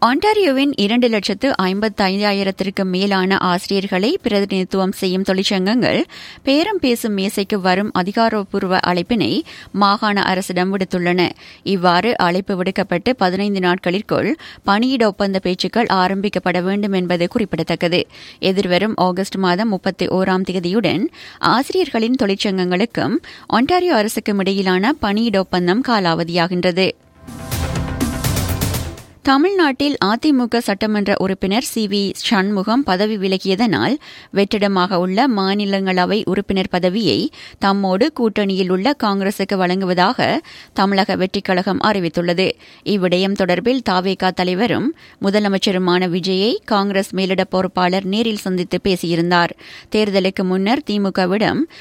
ஆண்டாரியோவின் இரண்டு லட்சத்து ஐம்பத்தைந்தாயிரத்திற்கு மேலான ஆசிரியர்களை பிரதிநிதித்துவம் செய்யும் தொழிற்சங்கங்கள் பேரம் பேசும் மேசைக்கு வரும் அதிகாரப்பூர்வ அழைப்பினை மாகாண அரசிடம் விடுத்துள்ளன இவ்வாறு அழைப்பு விடுக்கப்பட்டு பதினைந்து நாட்களிற்குள் பணியிட ஒப்பந்த பேச்சுக்கள் ஆரம்பிக்கப்பட வேண்டும் என்பது குறிப்பிடத்தக்கது எதிர்வரும் ஆகஸ்ட் மாதம் முப்பத்தி ஓராம் தேதியுடன் ஆசிரியர்களின் தொழிற்சங்கங்களுக்கும் ஒன்டாரியோ அரசுக்கும் இடையிலான பணியிட ஒப்பந்தம் காலாவதியாகின்றது தமிழ்நாட்டில் அதிமுக சட்டமன்ற உறுப்பினர் சி வி சண்முகம் பதவி விலகியதனால் வெற்றிடமாக உள்ள மாநிலங்களவை உறுப்பினர் பதவியை தம்மோடு கூட்டணியில் உள்ள காங்கிரசுக்கு வழங்குவதாக தமிழக வெற்றிக் கழகம் அறிவித்துள்ளது இவ்விடயம் தொடர்பில் தாவேகா தலைவரும் முதலமைச்சருமான விஜயை காங்கிரஸ் மேலிட பொறுப்பாளர் நேரில் சந்தித்து பேசியிருந்தார் தேர்தலுக்கு முன்னர் திமுகவிடம்